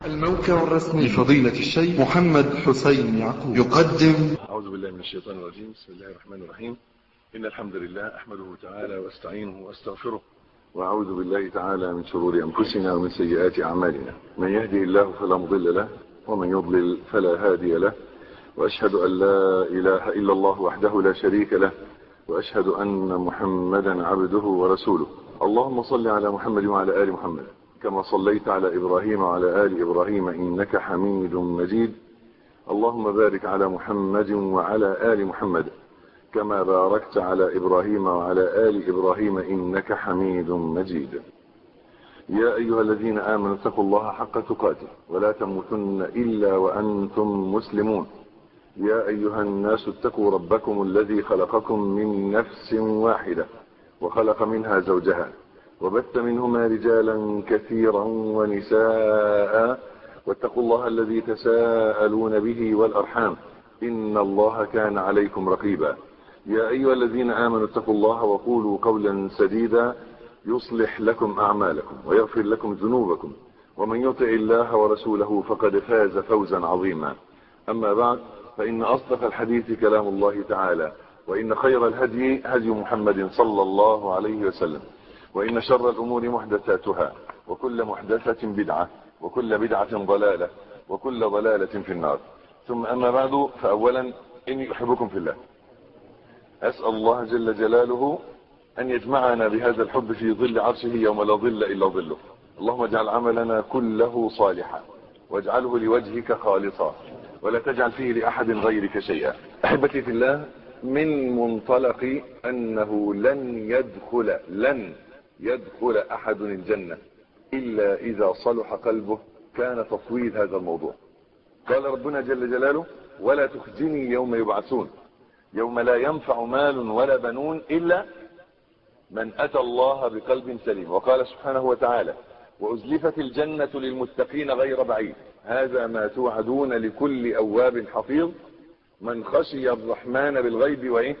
الموقع الرسمي لفضيلة الشيخ محمد حسين يعقوب يقدم أعوذ بالله من الشيطان الرجيم بسم الله الرحمن الرحيم إن الحمد لله أحمده تعالى وأستعينه وأستغفره وأعوذ بالله تعالى من شرور أنفسنا ومن سيئات أعمالنا من يهدي الله فلا مضل له ومن يضلل فلا هادي له وأشهد أن لا إله إلا الله وحده لا شريك له وأشهد أن محمدا عبده ورسوله اللهم صل على محمد وعلى آل محمد كما صليت على إبراهيم وعلى آل إبراهيم إنك حميد مجيد اللهم بارك على محمد وعلى آل محمد كما باركت على إبراهيم وعلى آل إبراهيم إنك حميد مجيد يا أيها الذين آمنوا اتقوا الله حق تقاته ولا تموتن إلا وأنتم مسلمون يا أيها الناس اتقوا ربكم الذي خلقكم من نفس واحدة وخلق منها زوجها وبث منهما رجالا كثيرا ونساء واتقوا الله الذي تساءلون به والأرحام إن الله كان عليكم رقيبا يا أيها الذين آمنوا اتقوا الله وقولوا قولا سديدا يصلح لكم أعمالكم ويغفر لكم ذنوبكم ومن يطع الله ورسوله فقد فاز فوزا عظيما أما بعد فإن أصدق الحديث كلام الله تعالى وإن خير الهدي هدي محمد صلى الله عليه وسلم وإن شر الأمور محدثاتها وكل محدثة بدعة وكل بدعة ضلالة وكل ضلالة في النار ثم أما بعد فأولا إني أحبكم في الله أسأل الله جل جلاله أن يجمعنا بهذا الحب في ظل عرشه يوم لا ظل إلا ظله اللهم اجعل عملنا كله صالحا واجعله لوجهك خالصا ولا تجعل فيه لأحد غيرك شيئا أحبتي في الله من منطلق أنه لن يدخل لن يدخل أحد الجنة إلا إذا صلح قلبه كان تطويل هذا الموضوع قال ربنا جل جلاله ولا تخزني يوم يبعثون يوم لا ينفع مال ولا بنون إلا من أتى الله بقلب سليم وقال سبحانه وتعالى وأزلفت الجنة للمتقين غير بعيد هذا ما توعدون لكل أواب حفيظ من خشي الرحمن بالغيب وإيه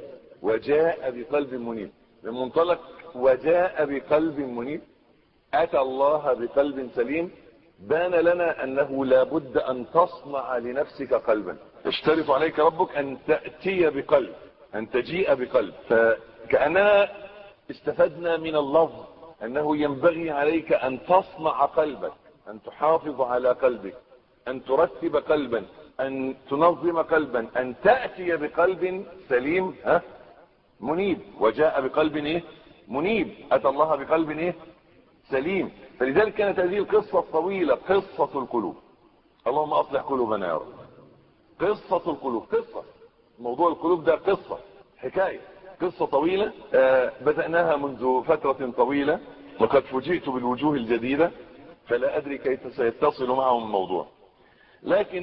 وجاء بقلب منيب من منطلق وجاء بقلب منيب أتى الله بقلب سليم بان لنا أنه لابد أن تصنع لنفسك قلبا يشترط عليك ربك أن تأتي بقلب أن تجيء بقلب فكأننا استفدنا من اللفظ أنه ينبغي عليك أن تصنع قلبك أن تحافظ على قلبك أن ترتب قلبا أن تنظم قلبا أن تأتي بقلب سليم ها منيب وجاء بقلب ايه منيب أتى الله بقلب ايه سليم فلذلك كانت هذه القصة الطويلة قصة القلوب اللهم أصلح قلوبنا يا رب قصة القلوب قصة موضوع القلوب ده قصة حكاية قصة طويلة آه بدأناها منذ فترة طويلة وقد فوجئت بالوجوه الجديدة فلا أدري كيف سيتصل معهم الموضوع لكن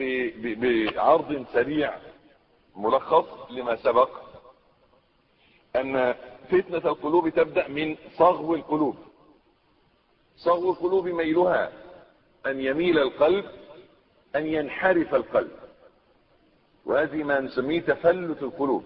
بعرض سريع ملخص لما سبق أن فتنة القلوب تبدأ من صغو القلوب صغو القلوب ميلها أن يميل القلب أن ينحرف القلب وهذه ما نسميه تفلت القلوب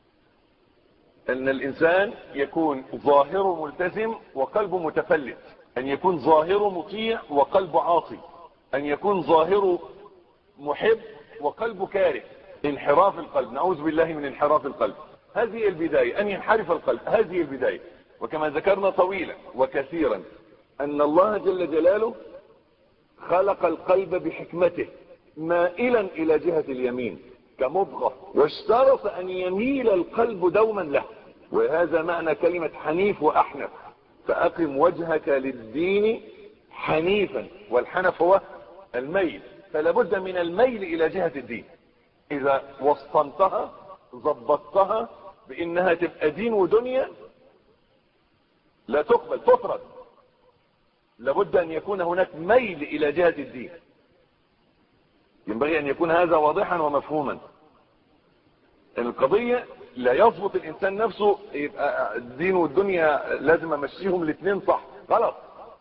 أن الإنسان يكون ظاهره ملتزم وقلبه متفلت أن يكون ظاهره مطيع وقلبه عاصي أن يكون ظاهره محب وقلبه كاره انحراف القلب نعوذ بالله من انحراف القلب هذه البداية أن ينحرف القلب هذه البداية وكما ذكرنا طويلا وكثيرا أن الله جل جلاله خلق القلب بحكمته مائلا إلى جهة اليمين كمضغة واشترط أن يميل القلب دوما له وهذا معنى كلمة حنيف وأحنف فأقم وجهك للدين حنيفا والحنف هو الميل فلا بد من الميل إلى جهة الدين إذا وسطنتها ضبطتها بإنها تبقى دين ودنيا لا تقبل تفرد لابد أن يكون هناك ميل إلى جهة الدين ينبغي أن يكون هذا واضحا ومفهوما القضية لا يضبط الإنسان نفسه يبقى الدين والدنيا لازم أمشيهم الاثنين صح غلط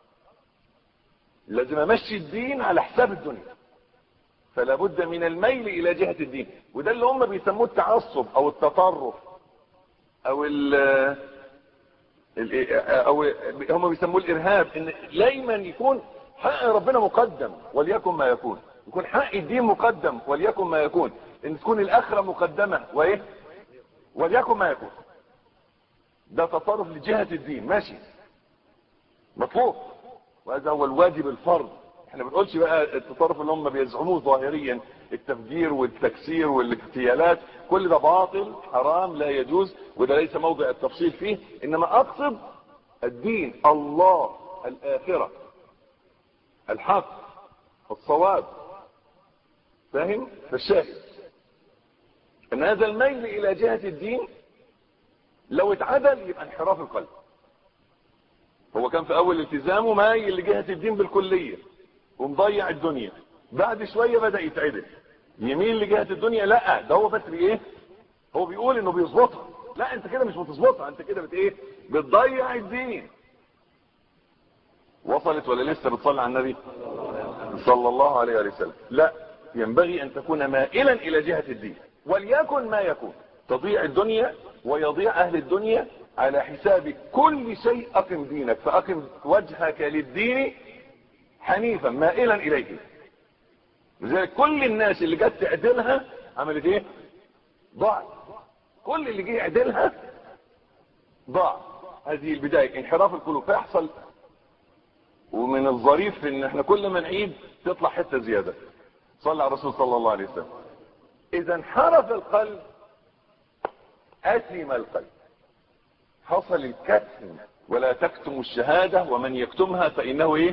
لازم أمشي الدين على حساب الدنيا فلا بد من الميل إلى جهة الدين وده اللي هم بيسموه التعصب أو التطرف أو ال او هم بيسموه الارهاب ان دايما يكون حق ربنا مقدم وليكن ما يكون يكون حق الدين مقدم وليكن ما يكون ان تكون الاخره مقدمه وايه وليكن ما يكون ده تصرف لجهه الدين ماشي مطلوب وهذا هو الواجب الفرض احنا ما بنقولش بقى التصرف اللي هم بيزعموه ظاهريا التفجير والتكسير والاغتيالات كل ده باطل حرام لا يجوز وده ليس موضع التفصيل فيه انما اقصد الدين الله الاخره الحق الصواب فاهم فالشاهد ان هذا الميل الى جهة الدين لو اتعدل يبقى انحراف القلب هو كان في اول التزامه مايل لجهة الدين بالكلية ومضيع الدنيا بعد شوية بدأ يتعدل يميل لجهة الدنيا لا ده هو بس بايه هو بيقول انه بيظبطها لا انت كده مش بتظبطها انت كده بت ايه بتضيع الدين وصلت ولا لسه بتصلي على النبي صلى الله عليه وسلم لا ينبغي ان تكون مائلا الى جهة الدين وليكن ما يكون تضيع الدنيا ويضيع اهل الدنيا على حساب كل شيء اقم دينك فاقم وجهك للدين حنيفا مائلا اليه لذلك كل الناس اللي جت تعدلها عملت ايه ضاع كل اللي جه يعدلها ضاع هذه البداية انحراف القلوب فيحصل ومن الظريف ان احنا كل ما نعيد تطلع حتة زيادة صلى على الرسول صلى الله عليه وسلم اذا انحرف القلب اثم القلب حصل الكتم ولا تكتم الشهادة ومن يكتمها فانه ايه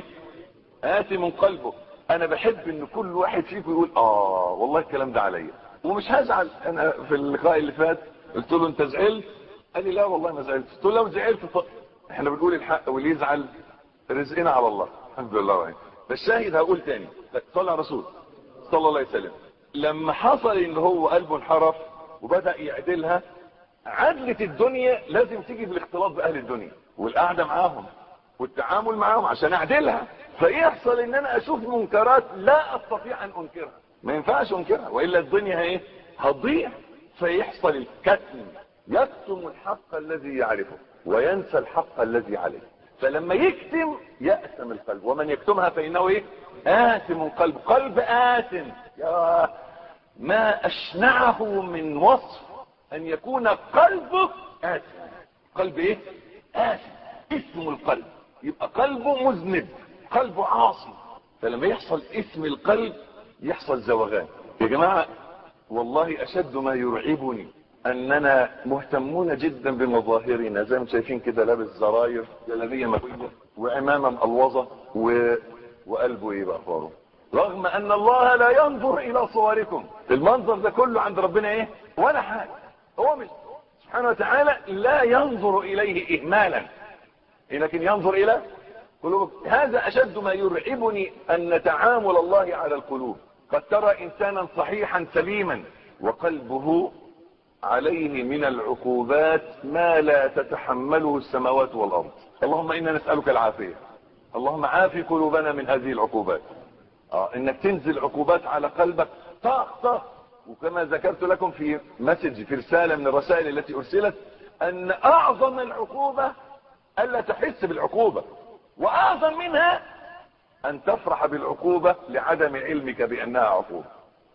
اثم قلبه انا بحب ان كل واحد فيكم يقول اه والله الكلام ده عليا ومش هزعل انا في اللقاء اللي فات قلت له انت زعلت قال لي لا والله ما زعلت قلت له لو زعلت ف... احنا بنقول الحق واللي يزعل رزقنا على الله الحمد لله وعين فالشاهد هقول تاني صلى على رسول صلى الله عليه وسلم لما حصل ان هو قلبه انحرف وبدأ يعدلها عدلة الدنيا لازم تيجي بالاختلاط باهل الدنيا والقعدة معاهم والتعامل معاهم عشان اعدلها فيحصل ان انا اشوف منكرات لا استطيع ان انكرها ما ينفعش انكرها والا الدنيا ايه هتضيع فيحصل الكتم يكتم الحق الذي يعرفه وينسى الحق الذي عليه فلما يكتم يأثم القلب ومن يكتمها فإنه ايه آثم قلب قلب آثم يا ما أشنعه من وصف أن يكون قلبه آثم قلب ايه آثم اسم القلب يبقى قلبه مذنب قلبه عاصي فلما يحصل اسم القلب يحصل زوغان يا جماعة والله أشد ما يرعبني أننا مهتمون جدا بمظاهرنا زي ما شايفين كده لابس زراير جلابية مكوية وعمامة مقلوظة و... وقلبه ايه بقى اخباره رغم ان الله لا ينظر الى صوركم المنظر ده كله عند ربنا ايه ولا حاجة هو مش سبحانه وتعالى لا ينظر اليه اهمالا لكن ينظر الى قلوب هذا اشد ما يرعبني ان تعامل الله على القلوب قد ترى انسانا صحيحا سليما وقلبه عليه من العقوبات ما لا تتحمله السماوات والارض اللهم انا نسألك العافية اللهم عافي قلوبنا من هذه العقوبات اه انك تنزل عقوبات على قلبك طاق طاق وكما ذكرت لكم في مسج في رسالة من الرسائل التي ارسلت ان اعظم العقوبة الا تحس بالعقوبة واعظم منها ان تفرح بالعقوبة لعدم علمك بانها عقوبة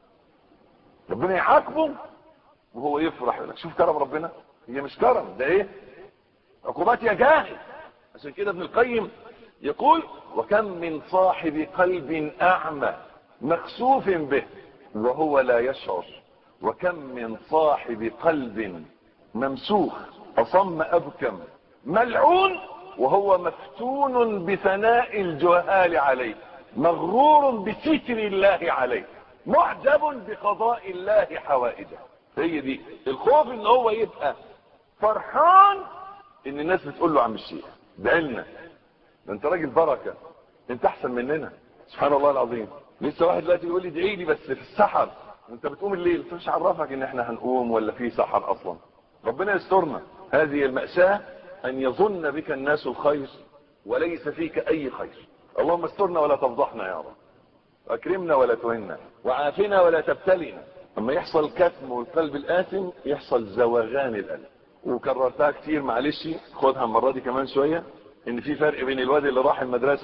ربنا يعاقبه وهو يفرح يقول لك شوف كرم ربنا هي مش كرم ده ايه عقوبات يا جاهل عشان كده ابن القيم يقول وكم من صاحب قلب اعمى مخسوف به وهو لا يشعر وكم من صاحب قلب ممسوخ اصم ابكم ملعون وهو مفتون بثناء الجهال عليه مغرور بستر الله عليه معجب بقضاء الله حوائجه هي دي الخوف ان هو يبقى فرحان ان الناس بتقول له عم الشيخ بعلنا ده انت راجل بركة انت احسن مننا سبحان الله العظيم لسه واحد دلوقتي بيقول لي ادعي لي بس في السحر وانت بتقوم الليل مش عرفك ان احنا هنقوم ولا في سحر اصلا ربنا يسترنا هذه المأساة ان يظن بك الناس الخير وليس فيك اي خير اللهم استرنا ولا تفضحنا يا رب واكرمنا ولا تهنا وعافنا ولا تبتلنا اما يحصل كتم والقلب الآثم يحصل زوغان القلب وكررتها كتير معلش خدها المرة دي كمان شوية ان في فرق بين الواد اللي راح المدرسة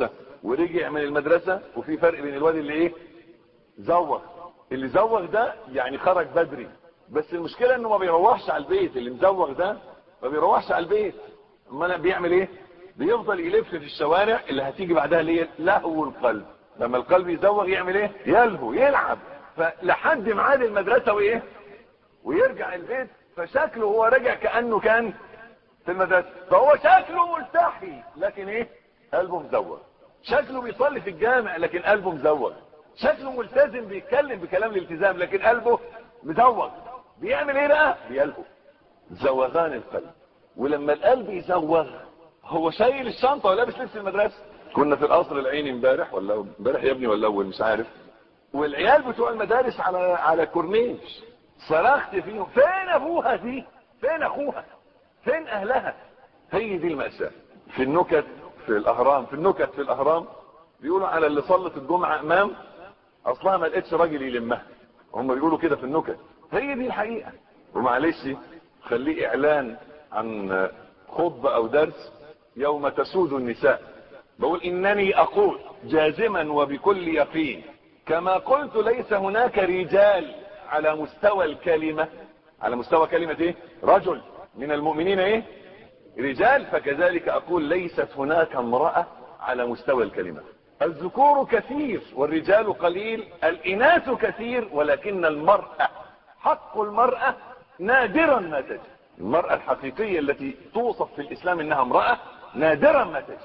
ورجع من المدرسة وفي فرق بين الواد اللي ايه زوغ اللي زوغ ده يعني خرج بدري بس المشكلة انه ما بيروحش على البيت اللي مزوغ ده ما بيروحش على البيت امال بيعمل ايه بيفضل يلف في الشوارع اللي هتيجي بعدها ليه لهو القلب لما القلب يزوغ يعمل ايه يلهو يلعب فلحد ميعاد المدرسة وايه ويرجع البيت فشكله هو رجع كأنه كان في المدرسة فهو شكله ملتحي لكن ايه قلبه مزوغ شكله بيصلي في الجامع لكن قلبه مزوغ شكله ملتزم بيتكلم بكلام الالتزام لكن قلبه مزوغ بيعمل ايه بقى بيلهو زوغان القلب ولما القلب يزوغ هو شايل الشنطه ولابس لبس المدرسه كنا في القصر العيني امبارح ولا امبارح يا ابني ولا اول مش عارف والعيال بتوع المدارس على على كورنيش صرخت فيهم فين ابوها دي فين اخوها فين اهلها هي دي المأساة في النكت في الاهرام في النكت في الاهرام بيقولوا على اللي صلت الجمعة امام اصلها ما لقيتش راجل يلمها هم بيقولوا كده في النكت هي دي الحقيقة ومعلش خليه اعلان عن خطبة او درس يوم تسود النساء بقول انني اقول جازما وبكل يقين كما قلت ليس هناك رجال على مستوى الكلمة على مستوى كلمة ايه رجل من المؤمنين ايه رجال فكذلك اقول ليست هناك امرأة على مستوى الكلمة الذكور كثير والرجال قليل الاناث كثير ولكن المرأة حق المرأة نادرا ما تجد المرأة الحقيقية التي توصف في الاسلام انها امرأة نادرا ما تجد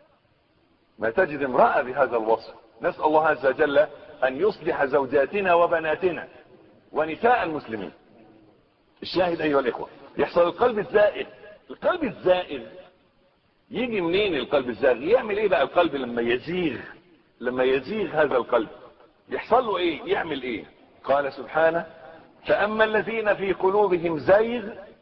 ما تجد امرأة بهذا الوصف نسأل الله عز وجل ان يصلح زوجاتنا وبناتنا ونساء المسلمين الشاهد ايها الاخوة يحصل القلب الزائد القلب الزائد يجي منين القلب الزائد يعمل ايه بقى القلب لما يزيغ لما يزيغ هذا القلب يحصل له ايه يعمل ايه قال سبحانه فاما الذين في قلوبهم زيغ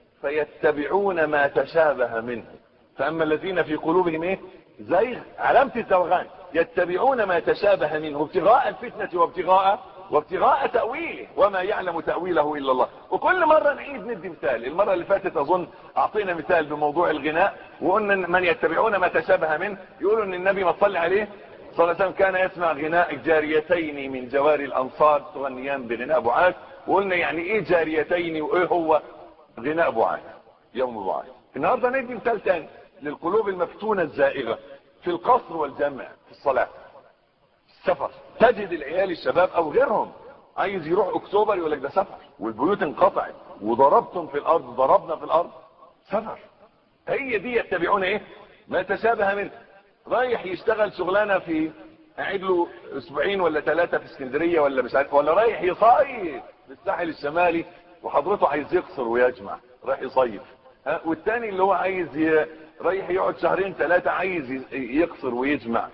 فيتبعون ما تشابه منه فاما الذين في قلوبهم ايه زيغ علامة الزوغان يتبعون ما تشابه منه ابتغاء الفتنة وابتغاء وابتغاء تأويله وما يعلم تأويله إلا الله وكل مرة نعيد ندي مثال المرة اللي فاتت أظن أعطينا مثال بموضوع الغناء وقلنا من يتبعون ما تشابه منه يقولوا أن النبي ما تصلي عليه صلى الله عليه وسلم كان يسمع غناء جاريتين من جواري الأنصار تغنيان بغناء بعاث وقلنا يعني إيه جاريتين وإيه هو غناء بعاث يوم بعاث النهاردة ندي مثال تاني للقلوب المفتونة الزائغة في القصر والجمع في الصلاة السفر تجد العيال الشباب او غيرهم عايز يروح اكتوبر يقول لك ده سفر والبيوت انقطعت وضربتم في الارض ضربنا في الارض سفر هي دي يتبعون ايه ما تشابه منه رايح يشتغل شغلانه في قاعد له اسبوعين ولا ثلاثه في اسكندريه ولا مش عارف ولا رايح يصيف في الساحل الشمالي وحضرته عايز يقصر ويجمع رايح يصيف ها والتاني اللي هو عايز ي... رايح يقعد شهرين ثلاثه عايز يقصر ويجمع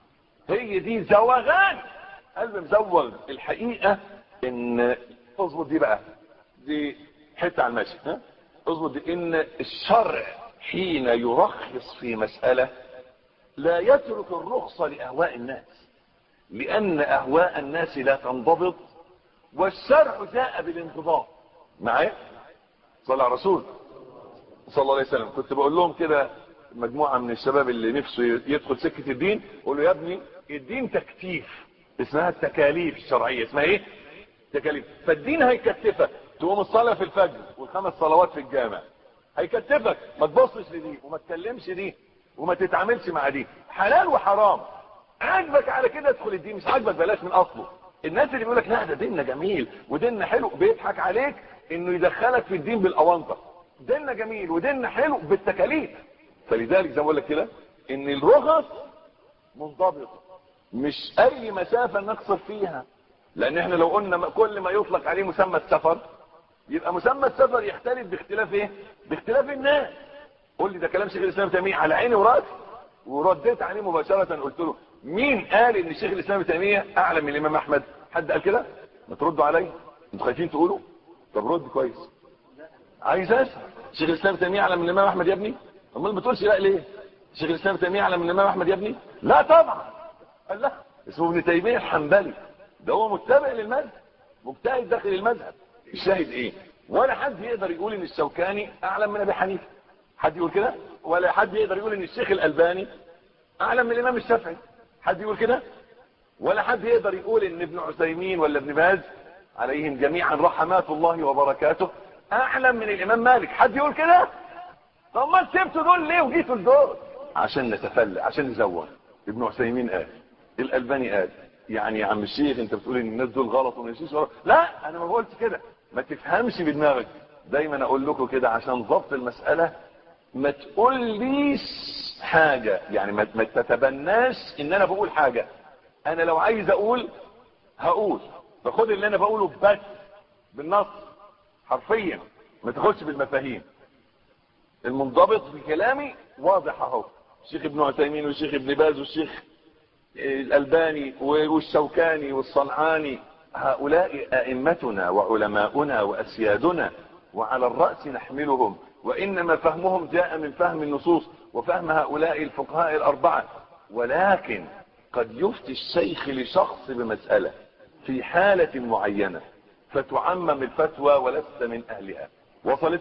هي دي زوغان قلب مزوغ الحقيقة ان اظبط دي بقى دي حتة على المشي ها اظبط دي ان الشرع حين يرخص في مسألة لا يترك الرخصة لأهواء الناس لأن أهواء الناس لا تنضبط والشرع جاء بالانضباط معايا صلى على الرسول صلى الله عليه وسلم كنت بقول لهم كده مجموعة من الشباب اللي نفسه يدخل سكة الدين قول له يا ابني الدين تكتيف اسمها التكاليف الشرعية اسمها ايه تكاليف فالدين هيكتفك تقوم الصلاة في الفجر والخمس صلوات في الجامع هيكتفك ما تبصش لدي وما تكلمش دي وما تتعاملش مع دي حلال وحرام عاجبك على كده ادخل الدين مش عاجبك بلاش من اصله الناس اللي بيقول لك لا ده ديننا جميل وديننا حلو بيضحك عليك انه يدخلك في الدين بالاونطه ديننا جميل وديننا حلو بالتكاليف فلذلك زي ما بقول لك كده ان الرخص منضبطه مش اي مسافة نقصر فيها لان احنا لو قلنا كل ما يطلق عليه مسمى السفر يبقى مسمى السفر يختلف باختلاف ايه باختلاف الناس قول لي ده كلام شيخ الاسلام تيميه على عيني وراسي ورديت عليه مباشرة قلت له مين قال ان شيخ الاسلام تيميه اعلم من الامام احمد حد قال كده ما تردوا عليا انتوا خايفين تقولوا طب رد كويس عايز اسال شيخ الاسلام تيميه اعلم من الامام احمد يا ابني امال ما تقولش لا ليه شيخ الاسلام تيميه اعلم من الامام احمد يا ابني لا طبعا قال لا اسمه ابن تيميه الحنبلي ده هو متبع للمذهب مجتهد داخل المذهب الشاهد ايه ولا حد يقدر يقول ان الشوكاني اعلم من ابي حنيفه حد يقول كده ولا حد يقدر يقول ان الشيخ الالباني اعلم من الامام الشافعي حد يقول كده ولا حد يقدر يقول ان ابن عثيمين ولا ابن باز عليهم جميعا رحمات الله وبركاته اعلم من الامام مالك حد يقول كده طب ما سبتوا دول ليه وجيتوا لدول عشان نتفلى عشان نزور ابن عثيمين قال الالباني قال يعني يا عم الشيخ انت بتقول ان الناس دول غلط وما يمشيش ورا لا انا ما قلت كده ما تفهمش بدماغك دايما اقول لكم كده عشان ضبط المساله ما تقوليش حاجه يعني ما ما تتبناش ان انا بقول حاجه انا لو عايز اقول هقول فخد اللي انا بقوله بس بالنص حرفيا ما تاخدش بالمفاهيم المنضبط في كلامي واضح اهو الشيخ ابن عثيمين والشيخ ابن باز والشيخ الألباني والشوكاني والصنعاني هؤلاء أئمتنا وعلماؤنا وأسيادنا وعلى الرأس نحملهم وإنما فهمهم جاء من فهم النصوص وفهم هؤلاء الفقهاء الأربعة ولكن قد يفتي الشيخ لشخص بمسألة في حالة معينة فتعمم الفتوى ولست من أهلها وصلت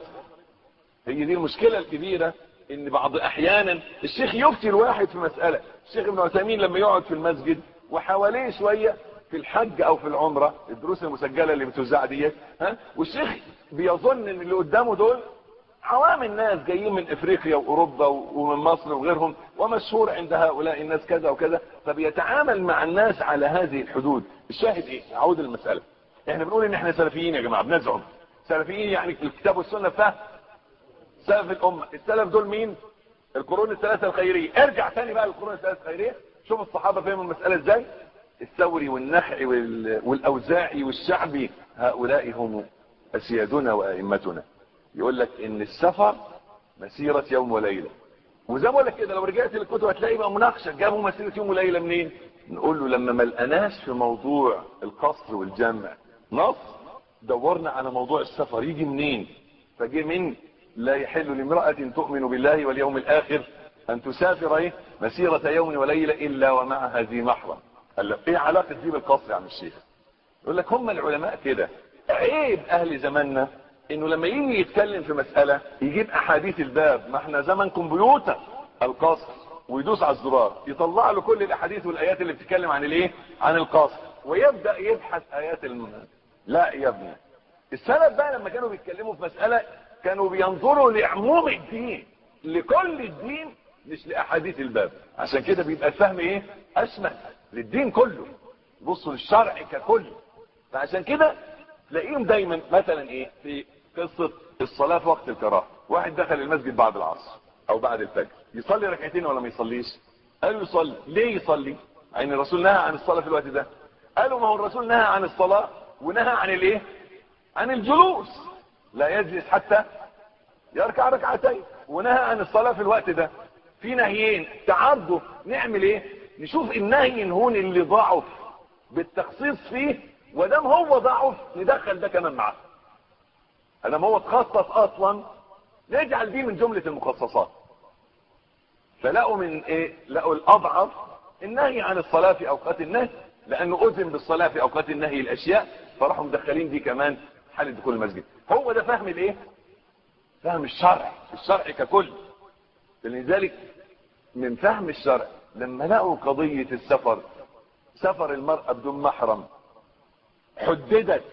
هي دي المشكلة الكبيرة ان بعض احيانا الشيخ يفتي الواحد في مسألة الشيخ ابن عثيمين لما يقعد في المسجد وحواليه شوية في الحج او في العمرة الدروس المسجلة اللي بتوزع ديت ها والشيخ بيظن ان اللي قدامه دول عوام الناس جايين من افريقيا واوروبا ومن مصر وغيرهم ومشهور عند هؤلاء الناس كذا وكذا فبيتعامل مع الناس على هذه الحدود الشاهد ايه اعود المسألة احنا بنقول ان احنا سلفيين يا جماعة بنزعم سلفيين يعني الكتاب والسنة فهم سلف الامة السلف دول مين القرون الثلاثة الخيرية ارجع تاني بقى للقرون الثلاثة الخيرية شوف الصحابة فهموا المسألة ازاي الثوري والنخعي والاوزاعي والشعبي هؤلاء هم اسيادنا وائمتنا يقول لك ان السفر مسيرة يوم وليلة وزي ما بقول لك كده لو رجعت للكتب هتلاقي بقى مناقشة جابوا مسيرة يوم وليلة منين نقول له لما ما لقناش في موضوع القصر والجمع نص دورنا على موضوع السفر يجي منين فجي من لا يحل لامرأة تؤمن بالله واليوم الآخر أن تسافر إيه؟ مسيرة يوم وليلة إلا ومعها ذي محرم قال لك إيه علاقة دي بالقصر يا عم الشيخ يقول لك هم العلماء كده عيب أهل زماننا إنه لما يجي يتكلم في مسألة يجيب أحاديث الباب ما احنا زمن كمبيوتر القصر ويدوس على الزرار يطلع له كل الأحاديث والآيات اللي بتتكلم عن الإيه عن القصر ويبدأ يبحث آيات الم... لا يا ابني السلف بقى لما كانوا بيتكلموا في مسألة كانوا بينظروا لعموم الدين لكل الدين مش لأحاديث الباب عشان كده بيبقى الفهم ايه اشمل للدين كله بصوا للشرع ككل فعشان كده تلاقيهم دايما مثلا ايه في قصة الصلاة في وقت الكراهه واحد دخل المسجد بعد العصر او بعد الفجر يصلي ركعتين ولا ما يصليش قالوا يصلي ليه يصلي يعني الرسول نهى عن الصلاة في الوقت ده قالوا ما هو الرسول نهى عن الصلاة ونهى عن الايه عن الجلوس لا يجلس حتى يركع ركعتين ونهى عن الصلاة في الوقت ده في نهيين تعرضوا نعمل ايه نشوف النهي ينهون اللي ضعف بالتخصيص فيه ودام هو ضعف ندخل ده كمان معاه ادام هو تخصص اصلا نجعل دي من جملة المخصصات فلقوا من ايه لقوا الاضعف النهي عن الصلاة في اوقات النهي لانه اذن بالصلاة في اوقات النهي الاشياء فراحوا مدخلين دي كمان حالة دخول المسجد هو ده فهم الايه فهم الشرع الشرع ككل لذلك من فهم الشرع لما لقوا قضية السفر سفر المرأة بدون محرم حددت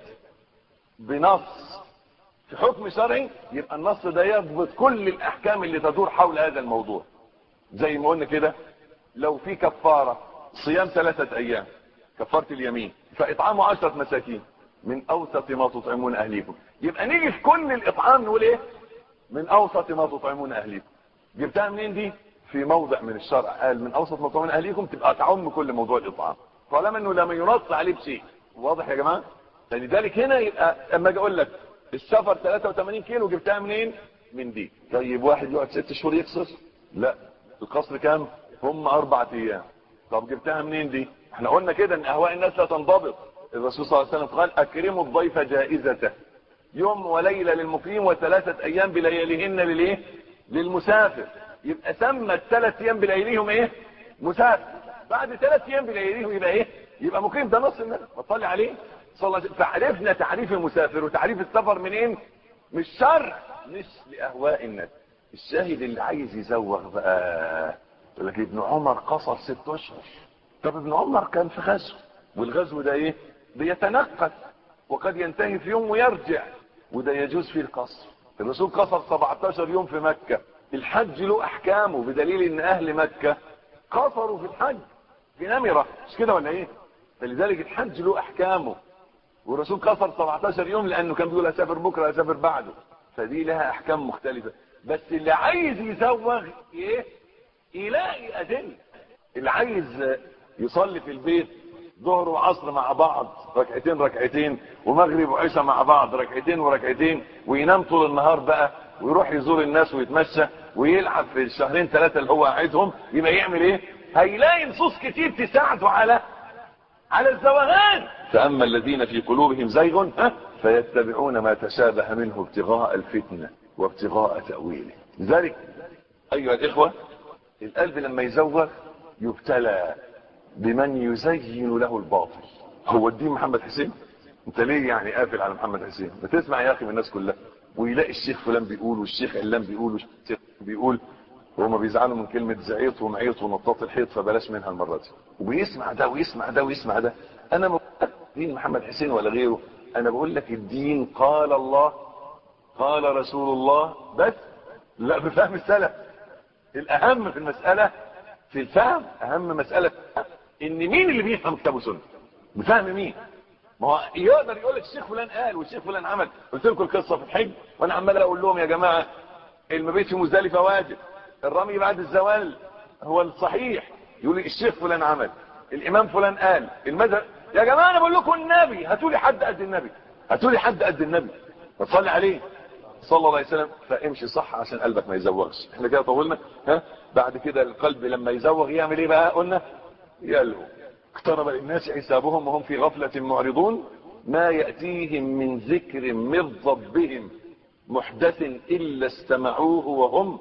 بنص في حكم شرعي يبقى النص ده يضبط كل الاحكام اللي تدور حول هذا الموضوع زي ما قلنا كده لو في كفارة صيام ثلاثة ايام كفارة اليمين فاطعام عشرة مساكين من اوسط ما تطعمون اهليكم يبقى نيجي في كل الاطعام نقول ايه من اوسط ما تطعمون اهليكم جبتها منين دي في موضع من الشرع قال من اوسط ما تطعمون اهليكم تبقى تعم كل موضوع الاطعام طالما انه لما ينص عليه بشيء واضح يا جماعه لذلك هنا يبقى اما اجي اقول لك السفر 83 كيلو جبتها منين من دي طيب واحد يقعد ست شهور يقصر لا القصر كام هم اربع ايام طب جبتها منين دي احنا قلنا كده ان اهواء الناس لا تنضبط الرسول صلى الله عليه وسلم قال اكرموا الضيف جائزته يوم وليلة للمقيم وثلاثة ايام بلياليهن للايه للمسافر يبقى سمى الثلاث ايام بلياليهم ايه مسافر بعد ثلاث ايام بلياليهم يبقى ايه يبقى مقيم ده نص الناس بتصلي عليه صلى الله عليه وسلم فعرفنا تعريف المسافر وتعريف السفر منين مش شرع مش لاهواء الناس الشاهد اللي عايز يزوغ بقى يقول لك ابن عمر قصر ست اشهر طب ابن عمر كان في غزو والغزو ده ايه بيتنقل وقد ينتهي في يوم ويرجع وده يجوز فيه القصر الرسول قصر 17 يوم في مكة الحج له احكامه بدليل ان اهل مكة قصروا في الحج في نمرة مش كده ولا ايه فلذلك الحج له احكامه والرسول قصر 17 يوم لانه كان بيقول اسافر بكره اسافر بعده فدي لها احكام مختلفة بس اللي عايز يزوغ ايه يلاقي ادله اللي عايز يصلي في البيت ظهر وعصر مع بعض ركعتين ركعتين ومغرب وعشاء مع بعض ركعتين وركعتين وينام طول النهار بقى ويروح يزور الناس ويتمشى ويلعب في الشهرين ثلاثة اللي هو قاعدهم يبقى يعمل ايه هيلاقي نصوص كتير تساعده على على الزوغان فاما الذين في قلوبهم زيغ ها فيتبعون ما تشابه منه ابتغاء الفتنة وابتغاء تأويله لذلك ايها الاخوة القلب لما يزوغ يبتلى بمن يزين له الباطل هو الدين محمد حسين انت ليه يعني قافل على محمد حسين ما تسمع يا اخي من الناس كلها ويلاقي الشيخ فلان بيقول والشيخ علان بيقول والشيخ بيقول وهما بيزعلوا من كلمة زعيط ومعيط ونطاط الحيط فبلاش منها المرة دي وبيسمع ده ويسمع ده ويسمع ده انا ما دين محمد حسين ولا غيره انا بقول لك الدين قال الله قال رسول الله بس لا بفهم السلف الاهم في المسألة في الفهم اهم مسألة ان مين اللي بيفهم كتاب وسنه بفهم مين ما هو يقدر يقول لك الشيخ فلان قال والشيخ فلان عمل قلت لكم القصه في الحج وانا عمال اقول لهم يا جماعه المبيت في مزدلفه واجب الرمي بعد الزوال هو الصحيح يقول لي الشيخ فلان عمل الامام فلان قال المذهب يا جماعه انا بقول لكم النبي هاتوا لي حد قد النبي هاتوا لي حد قد النبي وصلي عليه صلى الله عليه وسلم فامشي صح عشان قلبك ما يزوغش احنا كده طولنا ها بعد كده القلب لما يزوغ يعمل ايه بقى قلنا يلهو اقترب للناس حسابهم وهم في غفلة معرضون ما يأتيهم من ذكر من ربهم محدث إلا استمعوه وهم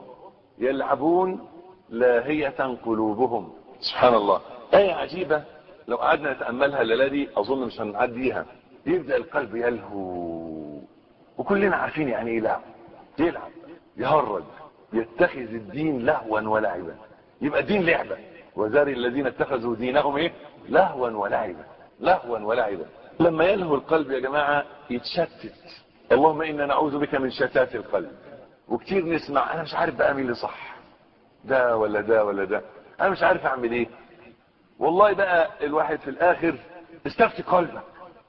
يلعبون لاهية قلوبهم سبحان الله آية عجيبة لو قعدنا نتأملها الليلة دي أظن مش هنعديها يبدأ القلب يلهو وكلنا عارفين يعني ايه لعب يلعب يهرج يتخذ الدين لهوا ولعبا يبقى الدين لعبه وذري الذين اتخذوا دينهم ايه لهوا ولعبا لهوا ولعبا لما يلهو القلب يا جماعة يتشتت اللهم انا نعوذ بك من شتات القلب وكتير نسمع انا مش عارف بقى مين اللي صح ده ولا ده ولا ده انا مش عارف اعمل ايه والله بقى الواحد في الاخر استفتي قلبك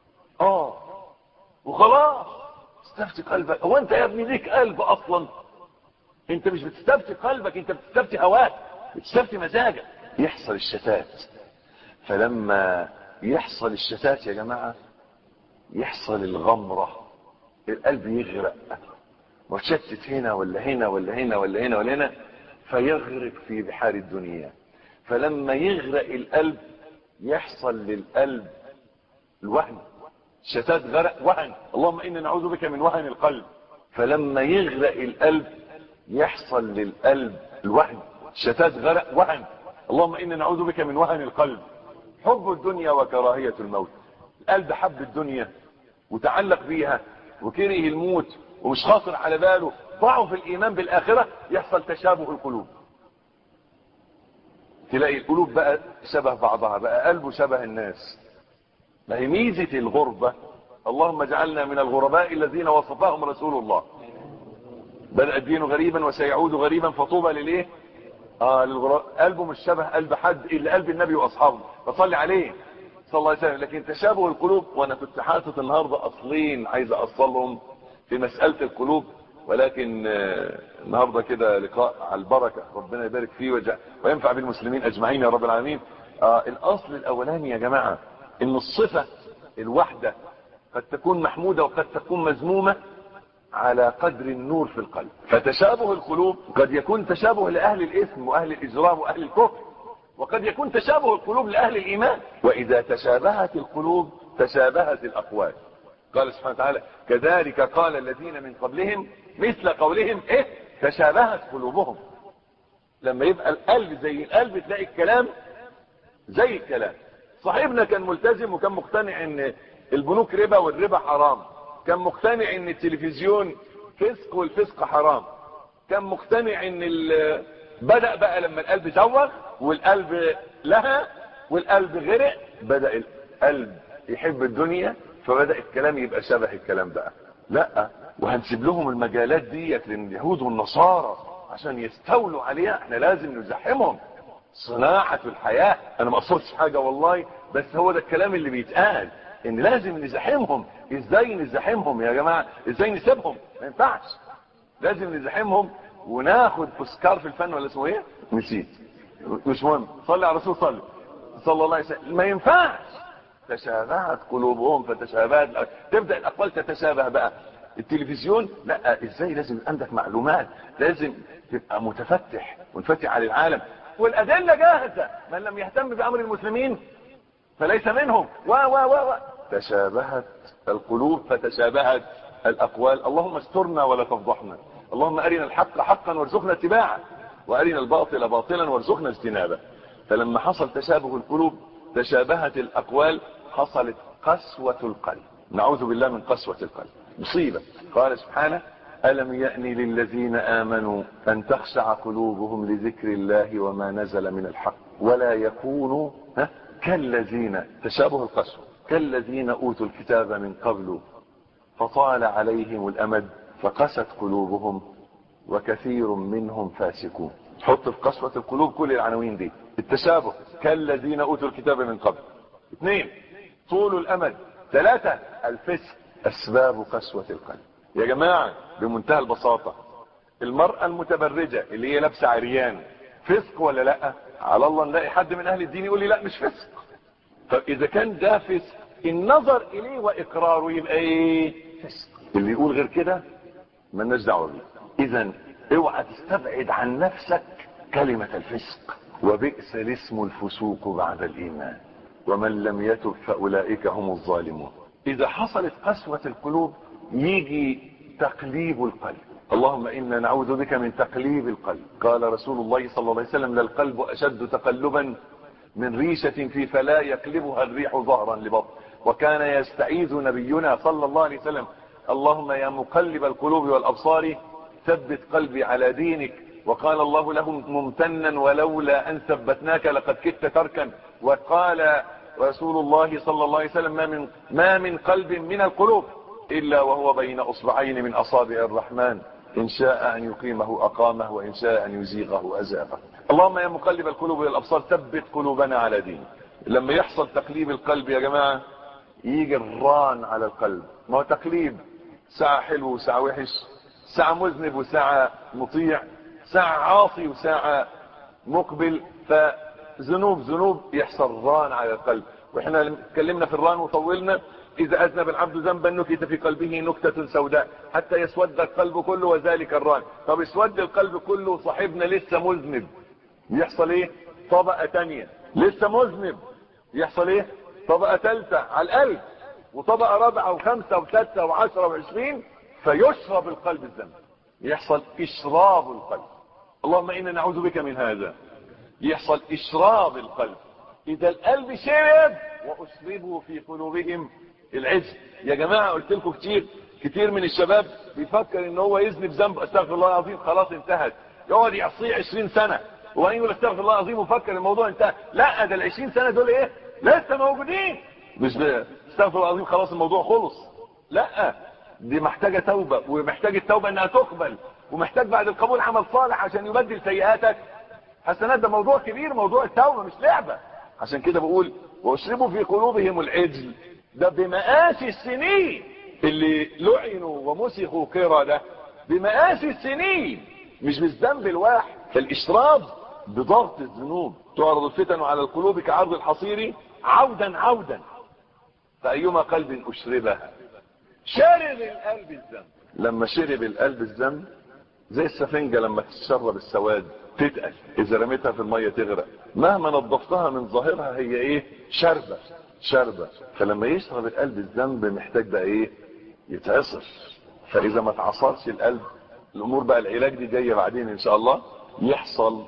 اه وخلاص استفتي قلبك هو انت يا ابني ليك قلب اصلا انت مش بتستفتي قلبك انت بتستفتي هواك بتستفتي مزاجك يحصل الشتات فلما يحصل الشتات يا جماعة يحصل الغمرة القلب يغرق وتشتت هنا ولا هنا ولا هنا ولا هنا ولا هنا فيغرق في بحار الدنيا فلما يغرق القلب يحصل للقلب الوهن شتات غرق وهن اللهم إنا نعوذ بك من وهن القلب فلما يغرق القلب يحصل للقلب الوهن شتات غرق وهن اللهم إنا نعوذ بك من وهن القلب حب الدنيا وكراهية الموت القلب حب الدنيا وتعلق بيها وكره الموت ومش خاطر على باله ضعف الإيمان بالآخرة يحصل تشابه القلوب تلاقي القلوب بقى شبه بعضها بقى قلبه شبه الناس ما هي ميزة الغربة اللهم اجعلنا من الغرباء الذين وصفهم رسول الله بدأ الدين غريبا وسيعود غريبا فطوبى للايه اه للغرباء قلبه مش شبه قلب حد الا قلب النبي واصحابه فصلي عليه صلى الله عليه وسلم لكن تشابه القلوب وانا كنت حاطط النهارده اصلين عايز اوصلهم في مسألة القلوب ولكن النهاردة كده لقاء على البركة ربنا يبارك فيه وجع وينفع بالمسلمين اجمعين يا رب العالمين آه الاصل الاولاني يا جماعة ان الصفة الواحدة قد تكون محمودة وقد تكون مذمومة على قدر النور في القلب فتشابه القلوب قد يكون تشابه لأهل الإثم وأهل الإجرام وأهل الكفر وقد يكون تشابه القلوب لأهل الإيمان وإذا تشابهت القلوب تشابهت الأقوال قال سبحانه وتعالى كذلك قال الذين من قبلهم مثل قولهم إيه تشابهت قلوبهم لما يبقى القلب زي القلب تلاقي الكلام زي الكلام صاحبنا كان ملتزم وكان مقتنع ان البنوك ربا والربا حرام كان مقتنع ان التلفزيون فسق والفسق حرام كان مقتنع ان بدأ بقى لما القلب زوغ والقلب لها والقلب غرق بدأ القلب يحب الدنيا فبدأ الكلام يبقى شبه الكلام بقى لا وهنسيب لهم المجالات ديت لليهود والنصارى عشان يستولوا عليها احنا لازم نزاحمهم صناعة الحياة انا ما اقصدش حاجة والله بس هو ده الكلام اللي بيتقال ان لازم نزاحمهم ازاي نزاحمهم يا جماعة ازاي نسيبهم ما ينفعش لازم نزاحمهم وناخد اوسكار في الفن ولا اسمه ايه نسيت مش مهم صلي على الرسول صلي صلى الله عليه وسلم ما ينفعش تشابهت قلوبهم فتشابهت تبدا الاقوال تتشابه بقى التلفزيون لا ازاي لازم يبقى عندك معلومات لازم تبقى متفتح منفتح على العالم والادله جاهزه من لم يهتم بامر المسلمين فليس منهم و و و و تشابهت القلوب فتشابهت الاقوال اللهم استرنا ولا تفضحنا اللهم ارنا الحق حقا وارزقنا اتباعه وارنا الباطل باطلا وارزقنا اجتنابه فلما حصل تشابه القلوب تشابهت الاقوال حصلت قسوة القلب نعوذ بالله من قسوة القلب مصيبة قال سبحانه ألم يأن للذين آمنوا أن تخشع قلوبهم لذكر الله وما نزل من الحق ولا يكونوا ها كالذين تشابه القسوة كالذين أوتوا الكتاب من قبل فطال عليهم الأمد فقست قلوبهم وكثير منهم فاسقون حط في قسوة القلوب كل العناوين دي التشابه كالذين أوتوا الكتاب من قبل اثنين طول الأمد ثلاثة الفسق أسباب قسوة القلب يا جماعة بمنتهى البساطة المرأة المتبرجة اللي هي لابسة عريان فسق ولا لا على الله نلاقي حد من أهل الدين يقول لي لا مش فسق طب إذا كان ده فسق النظر إليه وإقراره يبقى إيه فسق اللي يقول غير كده مالناش دعوة بيه إذا اوعى تستبعد عن نفسك كلمة الفسق وبئس الاسم الفسوق بعد الإيمان ومن لم يتب فأولئك هم الظالمون إذا حصلت قسوة القلوب يجي تقليب القلب اللهم إنا نعوذ بك من تقليب القلب قال رسول الله صلى الله عليه وسلم للقلب أشد تقلبا من ريشة في فلا يقلبها الريح ظهرا لبطن وكان يستعيذ نبينا صلى الله عليه وسلم اللهم يا مقلب القلوب والأبصار ثبت قلبي على دينك وقال الله له ممتنا ولولا أن ثبتناك لقد كدت تركا وقال رسول الله صلى الله عليه وسلم ما من, ما من قلب من القلوب إلا وهو بين أصبعين من أصابع الرحمن إن شاء أن يقيمه أقامه وإن شاء أن يزيغه أزاغه اللهم يا مقلب القلوب والأبصار ثبت قلوبنا على دينك لما يحصل تقليب القلب يا جماعة يجي الران على القلب ما هو تقليب ساعة حلو وساعة وحش ساعة مذنب وساعة مطيع ساعة عاصي وساعة مقبل فذنوب ذنوب يحصل ران على القلب واحنا اتكلمنا في الران وطولنا اذا اذنب العبد ذنبا نكت في قلبه نكتة سوداء حتى يسود القلب كله وذلك الران طب اسود القلب كله صاحبنا لسه مذنب يحصل ايه طبقة تانية لسه مذنب يحصل ايه طبقة ثالثة على القلب وطبقة رابعة وخمسة وستة وعشرة وعشرين فيشرب القلب الذنب يحصل اشراب القلب اللهم انا نعوذ بك من هذا يحصل اشراب القلب اذا القلب شرب واشربوا في قلوبهم العز يا جماعة قلت لكم كتير كتير من الشباب بيفكر ان هو يذنب ذنب استغفر الله العظيم خلاص انتهت يقعد يعصيه 20 سنة وبعدين يقول استغفر الله العظيم وفكر الموضوع انتهى لا ده ال 20 سنة دول ايه لسه موجودين مش استغفر الله العظيم خلاص الموضوع خلص لا دي محتاجة توبة ومحتاج التوبة انها تقبل ومحتاج بعد القبول عمل صالح عشان يبدل سيئاتك حسنات ده موضوع كبير موضوع التوبة مش لعبة عشان كده بقول واشربوا في قلوبهم العجل ده بمقاس السنين اللي لعنوا ومسخوا كرة ده بمقاس السنين مش بالذنب الواحد فالاشراب بضغط الذنوب تعرض الفتن على القلوب كعرض الحصير عودا عودا فأيما قلب أشربها شرب القلب الذنب لما شرب القلب الذنب زي السفنجة لما تتشرب السواد تتقل اذا رميتها في المية تغرق مهما نظفتها من ظاهرها هي ايه شربة شربة فلما يشرب القلب الذنب محتاج بقى ايه يتعصر فاذا ما تعصرش القلب الامور بقى العلاج دي جاية بعدين ان شاء الله يحصل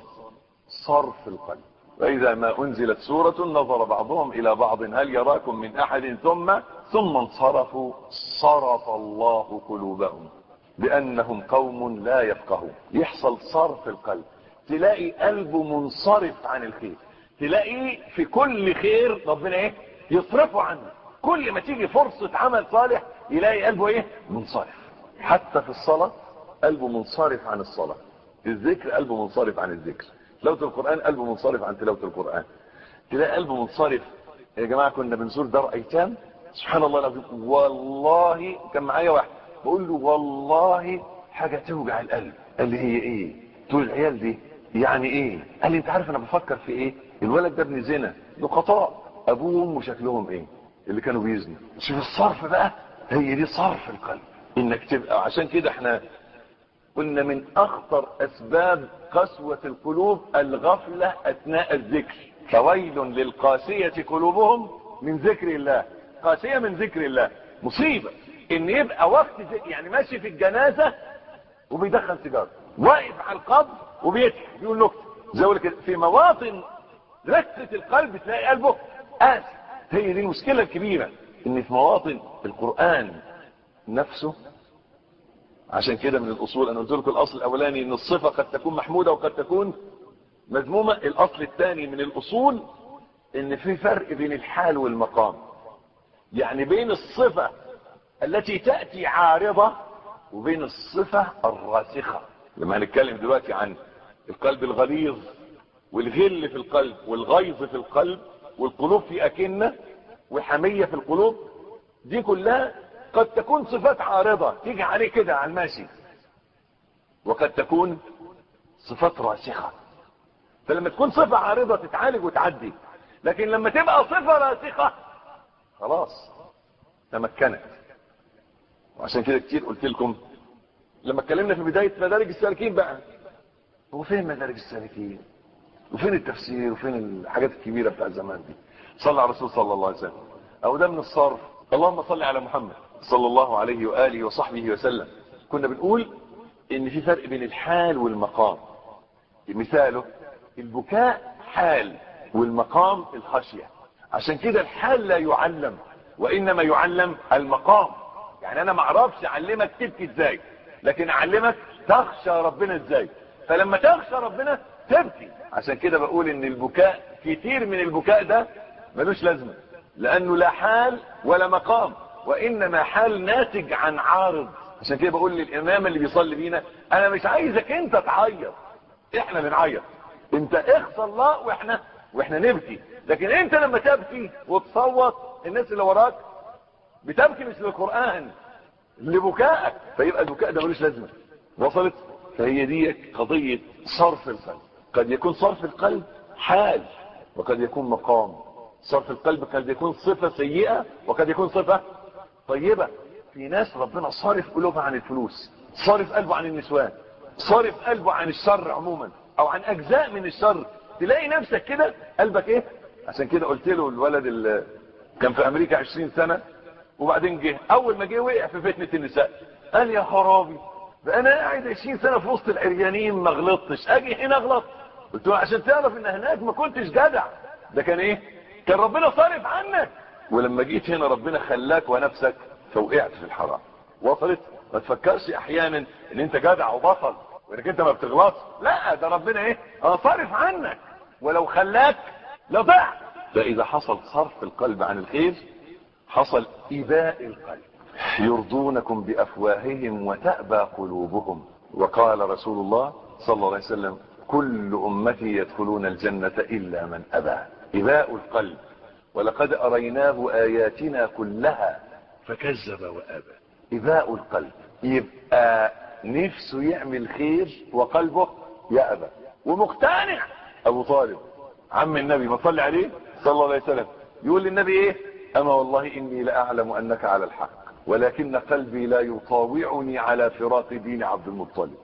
صرف القلب فاذا ما انزلت سورة نظر بعضهم الى بعض هل يراكم من احد ثم ثم انصرفوا صرف الله قلوبهم بانهم قوم لا يفقهون يحصل صرف القلب تلاقي قلبه منصرف عن الخير تلاقي في كل خير ربنا ايه يصرفه عنه كل ما تيجي فرصة عمل صالح يلاقي قلبه ايه منصرف حتى في الصلاة قلبه منصرف عن الصلاة الذكر قلبه منصرف عن الذكر تلاوة القرآن قلبه منصرف عن تلاوة القرآن تلاقي قلبه منصرف يا جماعة كنا بنزور دار ايتام سبحان الله العظيم والله كان معايا واحد بقول له والله حاجة توجع القلب قال لي هي ايه تقول العيال دي يعني ايه قال لي انت عارف انا بفكر في ايه الولد ده ابن زنا نقطاء ابوه وامه شكلهم ايه اللي كانوا بيزنوا شوف الصرف بقى هي دي صرف القلب انك تبقى عشان كده احنا قلنا من اخطر اسباب قسوة القلوب الغفلة اثناء الذكر فويل للقاسية قلوبهم من ذكر الله قاسية من ذكر الله مصيبة ان يبقى وقت ذكر يعني ماشي في الجنازة وبيدخل سيجاره واقف على القبر وبيضحك بيقول نكته زي ما كده في مواطن ركة القلب تلاقي قلبه قاسي هي دي المشكلة الكبيرة ان في مواطن القرآن نفسه عشان كده من الاصول انا قلت لكم الاصل الاولاني ان الصفة قد تكون محمودة وقد تكون مذمومة الاصل الثاني من الاصول ان في فرق بين الحال والمقام يعني بين الصفة التي تأتي عارضة وبين الصفة الراسخة لما هنتكلم دلوقتي عن القلب الغليظ والغل في القلب والغيظ في القلب والقلوب في أكنة وحمية في القلوب دي كلها قد تكون صفات عارضة تيجي عليه كده على الماشي وقد تكون صفات راسخة فلما تكون صفة عارضة تتعالج وتعدي لكن لما تبقى صفة راسخة خلاص تمكنت وعشان كده كتير قلت لكم لما اتكلمنا في بداية مدارج السالكين بقى هو فين مدارج السالكين وفين التفسير وفين الحاجات الكبيرة بتاع زمان دي صلى على الرسول صلى الله عليه وسلم او ده من الصرف اللهم صل على محمد صلى الله عليه وآله وصحبه وسلم كنا بنقول ان في فرق بين الحال والمقام مثاله البكاء حال والمقام الخشية عشان كده الحال لا يعلم وانما يعلم المقام يعني انا ما اعرفش اعلمك تبكي ازاي لكن اعلمك تخشى ربنا ازاي فلما تخشى ربنا تبكي عشان كده بقول ان البكاء كتير من البكاء ده ملوش لازمة لانه لا حال ولا مقام وانما حال ناتج عن عارض عشان كده بقول للامام اللي بيصلي بينا انا مش عايزك انت تعيط احنا بنعيط انت اخصى الله واحنا واحنا نبكي لكن انت لما تبكي وتصوت الناس اللي وراك بتبكي مثل القرآن لبكائك فيبقى البكاء ده ملوش لازمة وصلت فهي دي قضية صرف القلب قد يكون صرف القلب حال وقد يكون مقام صرف القلب قد يكون صفة سيئة وقد يكون صفة طيبة في ناس ربنا صارف قلوبها عن الفلوس صارف قلبه عن النسوان صارف قلبه عن الشر عموما او عن اجزاء من الشر تلاقي نفسك كده قلبك ايه عشان كده قلت له الولد اللي كان في امريكا 20 سنة وبعدين جه اول ما جه وقع في فتنة النساء قال يا خرابي ده انا قاعد 20 سنة في وسط العريانين ما غلطتش اجي هنا اغلط قلت له عشان تعرف ان هناك ما كنتش جدع ده كان ايه كان ربنا صارف عنك ولما جيت هنا ربنا خلاك ونفسك فوقعت في الحرام وصلت ما تفكرش احيانا ان انت جدع وبطل وانك انت ما بتغلطش لا ده ربنا ايه اه صارف عنك ولو خلاك لضعت فاذا حصل صرف القلب عن الخير حصل إباء القلب يرضونكم بأفواههم وتأبى قلوبهم وقال رسول الله صلى الله عليه وسلم كل أمتي يدخلون الجنة إلا من أبى إباء القلب ولقد أريناه آياتنا كلها فكذب وأبى إباء القلب يبقى نفسه يعمل خير وقلبه يأبى ومقتنع أبو طالب عم النبي ما صلي عليه صلى الله عليه وسلم يقول للنبي ايه اما والله اني لاعلم انك على الحق ولكن قلبي لا يطاوعني على فراق دين عبد المطلب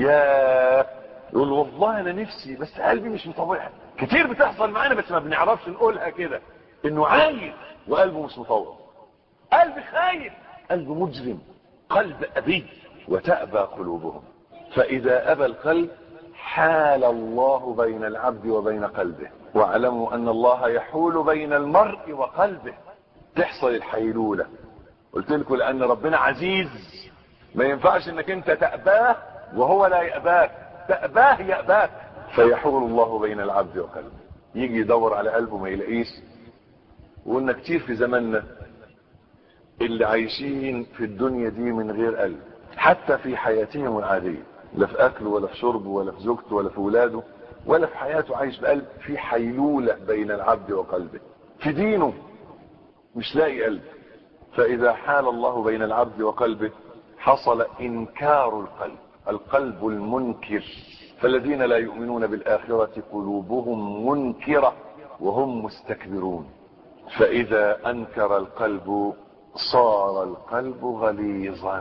يا يقول والله انا نفسي بس قلبي مش مطوعها كتير بتحصل معانا بس ما بنعرفش نقولها كده انه عايز وقلبه مش مطوع قلب خايف قلب مجرم قلب ابي وتأبى قلوبهم فاذا ابى القلب حال الله بين العبد وبين قلبه واعلموا ان الله يحول بين المرء وقلبه تحصل الحيلولة قلت لكم لان ربنا عزيز ما ينفعش انك انت تأباه وهو لا يأباك تأباه يأباك فيحول الله بين العبد وقلبه يجي يدور على قلبه ما يلاقيش وقلنا كتير في زماننا اللي عايشين في الدنيا دي من غير قلب حتى في حياتهم العادية لا في اكله ولا في شربه ولا في زوجته ولا في ولاده ولا في حياته عايش بقلب في حيلولة بين العبد وقلبه في دينه مش لاقي قلب فاذا حال الله بين العبد وقلبه حصل انكار القلب القلب المنكر فالذين لا يؤمنون بالآخرة قلوبهم منكرة وهم مستكبرون فإذا أنكر القلب صار القلب غليظا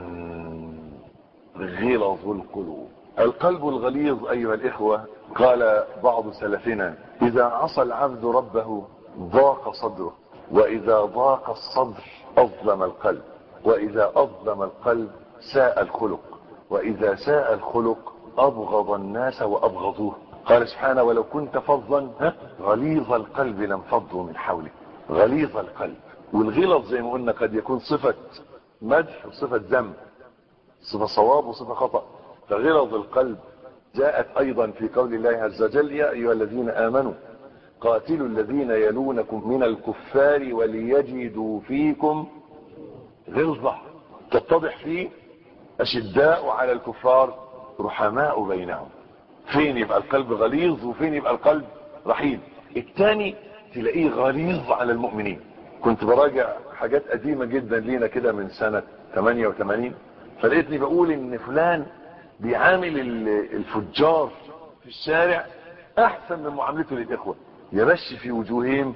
غلظ القلوب القلب الغليظ أيها الإخوة قال بعض سلفنا إذا عصى العبد ربه ضاق صدره وإذا ضاق الصدر أظلم القلب وإذا أظلم القلب ساء الخلق وإذا ساء الخلق أبغض الناس وأبغضوه قال سبحانه ولو كنت فظا غليظ القلب لانفضوا من حولك غليظ القلب والغلظ زي ما قلنا قد يكون صفة مدح وصفة ذم صفة صواب وصفة خطأ فغلظ القلب جاءت أيضا في قول الله عز وجل يا أيها الذين آمنوا قاتلوا الذين يلونكم من الكفار وليجدوا فيكم غلظة تتضح فيه أشداء على الكفار رحماء بينهم فين يبقى القلب غليظ وفين يبقى القلب رحيم الثاني تلاقيه غليظ على المؤمنين كنت براجع حاجات قديمة جدا لينا كده من سنة 88 فلقيتني بقول ان فلان بيعامل الفجار في الشارع احسن من معاملته للاخوة يمشي في وجوههم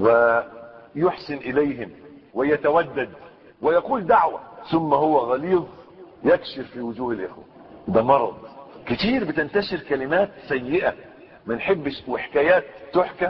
ويحسن اليهم ويتودد ويقول دعوة ثم هو غليظ يكشف في وجوه الاخوة ده مرض كتير بتنتشر كلمات سيئة ما نحبش وحكايات تحكى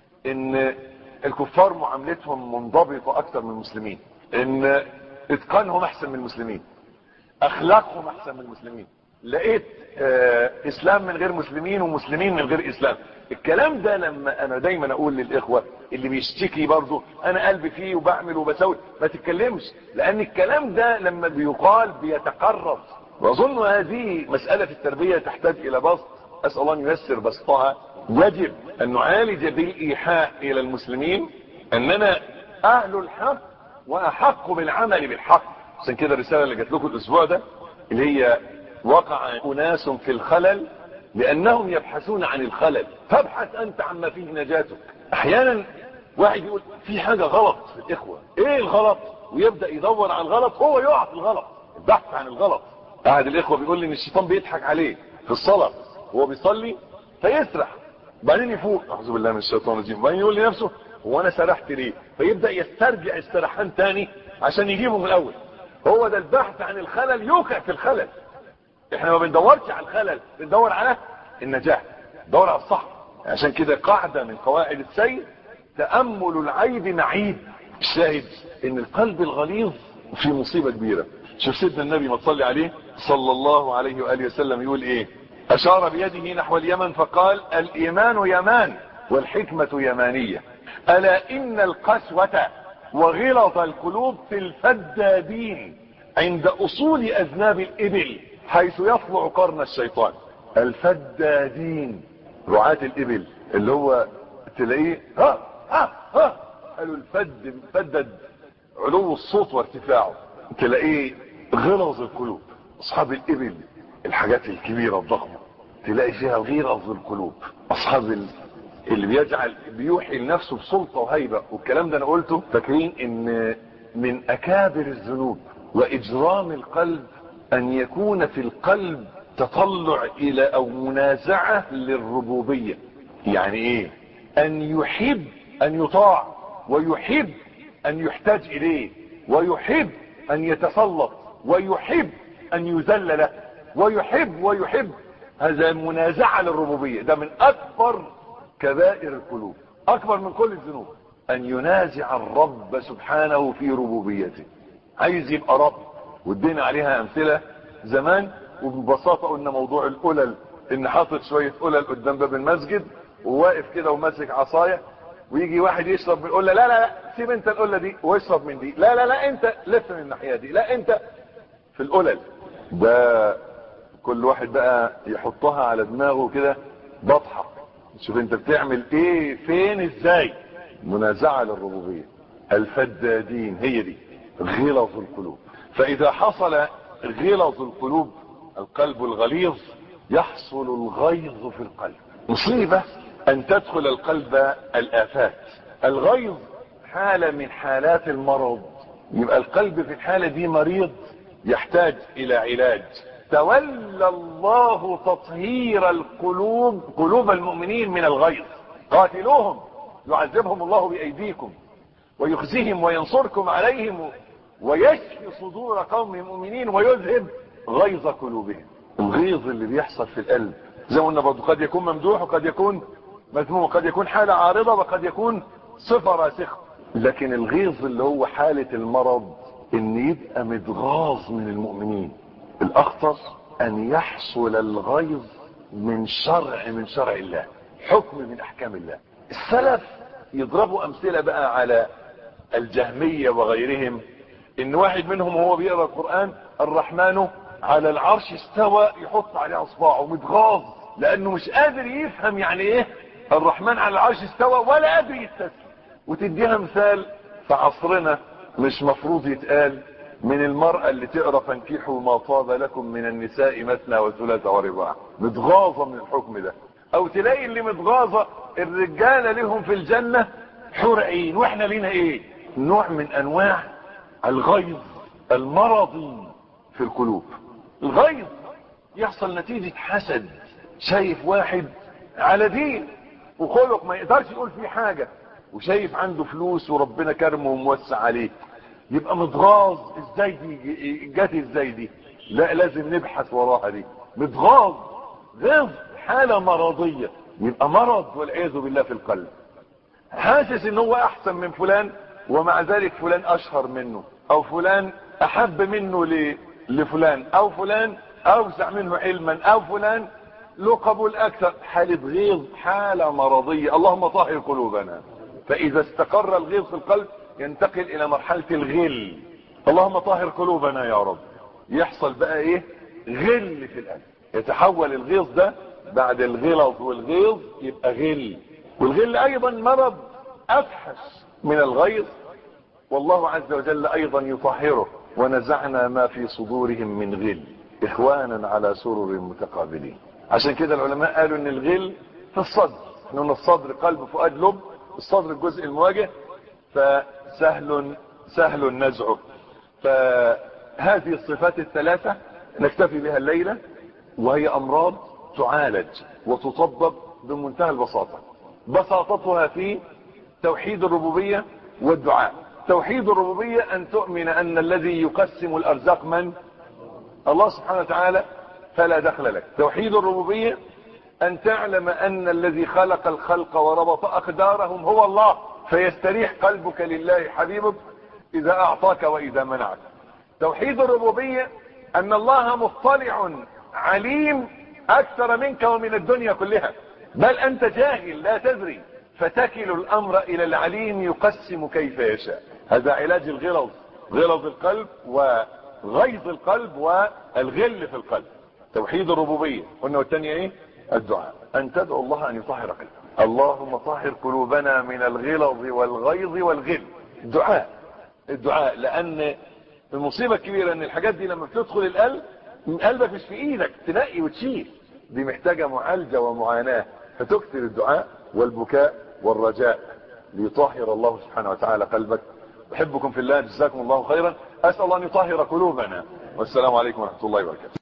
ان الكفار معاملتهم منضبطة اكتر من المسلمين ان اتقانهم احسن من المسلمين اخلاقهم احسن من المسلمين لقيت آه اسلام من غير مسلمين ومسلمين من غير اسلام الكلام ده لما انا دايما اقول للاخوة اللي بيشتكي برضه انا قلبي فيه وبعمل وبسوي ما تتكلمش لان الكلام ده لما بيقال بيتقرب واظن هذه مسألة في التربية تحتاج الى بسط اسأل الله ان ييسر بسطها يجب ان نعالج بالايحاء الى المسلمين اننا اهل الحق واحق بالعمل بالحق عشان كده الرسالة اللي جات لكم الاسبوع ده اللي هي وقع اناس في الخلل لانهم يبحثون عن الخلل فابحث انت عما فيه نجاتك احيانا واحد يقول في حاجة غلط في الاخوة ايه الغلط ويبدأ يدور على الغلط هو يقع في الغلط البحث عن الغلط قاعد الاخوة بيقول لي ان الشيطان بيضحك عليه في الصلاة وهو بيصلي فيسرح بعدين يفوق اعوذ بالله من الشيطان الرجيم بعدين يقول لنفسه هو انا سرحت ليه فيبدأ يسترجع السرحان تاني عشان يجيبه من الاول هو ده البحث عن الخلل يوقع في الخلل احنا ما بندورش على الخلل بندور على النجاح ندور على الصح عشان كده قاعدة من قواعد السير تأمل العيب معيب الشاهد ان القلب الغليظ في مصيبة كبيرة شوف سيدنا النبي ما تصلي عليه صلى الله عليه وآله وسلم يقول ايه اشار بيده نحو اليمن فقال الايمان يمان والحكمة يمانية الا ان القسوة وغلظ القلوب في الفدادين عند اصول اذناب الابل حيث يطلع قرن الشيطان الفدادين رعاة الابل اللي هو تلاقيه ها ها ها قالوا الفد فدد علو الصوت وارتفاعه تلاقيه غلظ القلوب اصحاب الابل الحاجات الكبيرة الضخمة تلاقي فيها غلظ القلوب اصحاب ال... اللي بيجعل بيوحي لنفسه بسلطة وهيبة والكلام ده انا قلته فاكرين ان من اكابر الذنوب واجرام القلب ان يكون في القلب تطلع الى او منازعة للربوبية يعني ايه ان يحب ان يطاع ويحب ان يحتاج اليه ويحب ان يتسلط ويحب ان يذل له ويحب ويحب هذا منازعة للربوبية ده من اكبر كبائر القلوب اكبر من كل الذنوب ان ينازع الرب سبحانه في ربوبيته عايز يبقى رب وادينا عليها امثلة زمان وببساطة قلنا موضوع القلل ان حاطط شوية قلل قدام باب المسجد وواقف كده وماسك عصاية ويجي واحد يشرب من القلة لا لا لا سيب انت القلة دي واشرب من دي لا لا لا انت لف من الناحية دي لا انت في القلل ده كل واحد بقى يحطها على دماغه كده بطحة شوف انت بتعمل ايه فين ازاي منازعة للربوبية الفدادين هي دي غلظ القلوب فاذا حصل غلظ القلوب القلب الغليظ يحصل الغيظ في القلب مصيبة ان تدخل القلب الافات الغيظ حالة من حالات المرض يبقى القلب في الحالة دي مريض يحتاج الى علاج تولى الله تطهير القلوب قلوب المؤمنين من الغيظ قاتلوهم يعذبهم الله بايديكم ويخزيهم وينصركم عليهم ويشفي صدور قوم مؤمنين ويذهب غيظ قلوبهم الغيظ اللي بيحصل في القلب زي ما قلنا برضه قد يكون ممدوح وقد يكون مذموم وقد يكون حالة عارضة وقد يكون صفة راسخة لكن الغيظ اللي هو حالة المرض ان يبقى متغاظ من المؤمنين الاخطر ان يحصل الغيظ من شرع من شرع الله حكم من احكام الله السلف يضربوا امثلة بقى على الجهمية وغيرهم ان واحد منهم وهو بيقرأ القرآن الرحمن على العرش استوى يحط عليه اصبعه متغاظ لانه مش قادر يفهم يعني ايه الرحمن على العرش استوى ولا قادر يستسلم وتديها مثال في عصرنا مش مفروض يتقال من المرأة اللي تقرا فانكحوا ما طاب لكم من النساء مثنى وثلاث ورباع متغاظة من الحكم ده او تلاقي اللي متغاظة الرجالة لهم في الجنة حور عين واحنا لينا ايه نوع من انواع الغيظ المرضي في القلوب الغيظ يحصل نتيجة حسد شايف واحد على دين وخلق ما يقدرش يقول فيه حاجة وشايف عنده فلوس وربنا كرمه وموسع عليه يبقى متغاظ ازاي دي جت ازاي دي لا لازم نبحث وراها دي متغاظ غيظ حالة مرضية يبقى مرض والعياذ بالله في القلب حاسس ان هو احسن من فلان ومع ذلك فلان اشهر منه او فلان احب منه ل... لفلان او فلان اوسع منه علما او فلان له قبول اكثر حالة غيظ حالة مرضية اللهم طهر قلوبنا فاذا استقر الغيظ في القلب ينتقل الى مرحلة الغل اللهم طهر قلوبنا يا رب يحصل بقى ايه غل في القلب يتحول الغيظ ده بعد الغلظ والغيظ يبقى غل والغل ايضا مرض افحش من الغيظ والله عز وجل ايضا يطهره ونزعنا ما في صدورهم من غل اخوانا على سرر متقابلين عشان كده العلماء قالوا ان الغل في الصدر ان الصدر قلب فؤاد لب الصدر الجزء المواجه فسهل سهل نزعه فهذه الصفات الثلاثة نكتفي بها الليلة وهي امراض تعالج وتطبب بمنتهى البساطة بساطتها في توحيد الربوبية والدعاء توحيد الربوبية ان تؤمن ان الذي يقسم الارزاق من الله سبحانه وتعالى فلا دخل لك توحيد الربوبية ان تعلم ان الذي خلق الخلق وربط اقدارهم هو الله فيستريح قلبك لله حبيبك اذا اعطاك واذا منعك توحيد الربوبية ان الله مطلع عليم اكثر منك ومن الدنيا كلها بل انت جاهل لا تدري فتكل الامر الى العليم يقسم كيف يشاء هذا علاج الغلظ غلظ القلب وغيظ القلب والغل في القلب توحيد الربوبية قلنا والتانية ايه الدعاء ان تدعو الله ان يطهر قلبك اللهم طهر قلوبنا من الغلظ والغيظ والغل الدعاء الدعاء لان المصيبة الكبيرة ان الحاجات دي لما بتدخل القلب من قلبك مش في ايدك تنقي وتشيل دي محتاجة معالجة ومعاناة فتكثر الدعاء والبكاء والرجاء ليطهر الله سبحانه وتعالى قلبك احبكم في الله جزاكم الله خيرا اسال الله ان يطهر قلوبنا والسلام عليكم ورحمه الله وبركاته